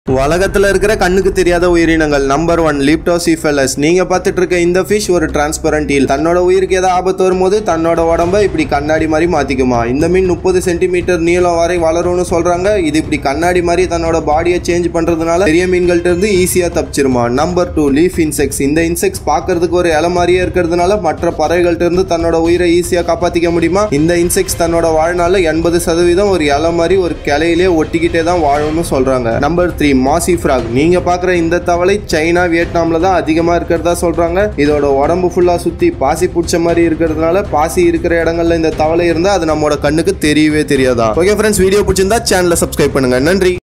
உலகத்துல இருக்கிற கண்ணுக்கு தெரியாத உயிரினங்கள் நம்பர் ஒன் லிப்டோசிஃபெலஸ் நீங்க பார்த்துட்டு இருக்க இந்த ஃபிஷ் ஒரு டிரான்ஸ்பரண்ட் ஈல் தன்னோட உயிருக்கு ஏதாவது ஆபத்து வரும்போது தன்னோட உடம்ப இப்படி கண்ணாடி மாதிரி மாத்திக்குமா இந்த மீன் முப்பது சென்டிமீட்டர் நீளம் வரை வளரும்னு சொல்றாங்க இது இப்படி கண்ணாடி மாதிரி தன்னோட பாடியை சேஞ்ச் பண்றதுனால பெரிய மீன்கள்ட்ட இருந்து ஈஸியா தப்பிச்சிருமா நம்பர் டூ லீஃப் இன்செக்ட்ஸ் இந்த இன்செக்ட்ஸ் பார்க்கிறதுக்கு ஒரு இலை மாதிரியே இருக்கிறதுனால மற்ற பறவைகள்ட்ட இருந்து தன்னோட உயிரை ஈஸியா காப்பாத்திக்க முடியுமா இந்த இன்செக்ட்ஸ் தன்னோட வாழ்நாள்ல எண்பது சதவீதம் ஒரு இலை மாதிரி ஒரு கிளையிலே ஒட்டிக்கிட்டே தான் வாழும்னு சொல்றாங்க நம்பர் த்ரீ மாசி ஃப்ராக் நீங்க பாக்குற இந்த தவளை சைனா வியட்நாம்ல தான் அதிகமா இருக்கிறதா சொல்றாங்க இதோட உடம்பு ஃபுல்லா சுத்தி பாசி பிடிச்ச மாதிரி இருக்கிறதுனால பாசி இருக்கிற இடங்கள்ல இந்த தவளை இருந்தா அது நம்மளோட கண்ணுக்கு தெரியவே தெரியாதா ஓகே ஃப்ரெண்ட்ஸ் வீடியோ பிடிச்சிருந்தா சேனலை சப்ஸ்கிரைப் பண்ணுங்க நன்றி